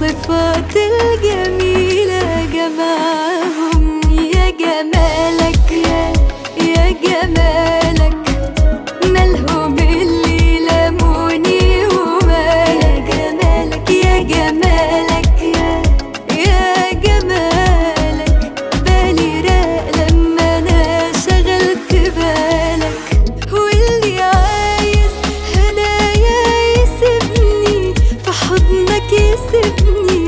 الصفات الجميلة جمعهم يا جمالك يا يا جمالك مالهم اللي لموني ومالك جمالك يا جمالك يا يا جمالك بالي راق لما انا شغلت بالك واللي عايز هدايا يسيبني في حضنك يسيبني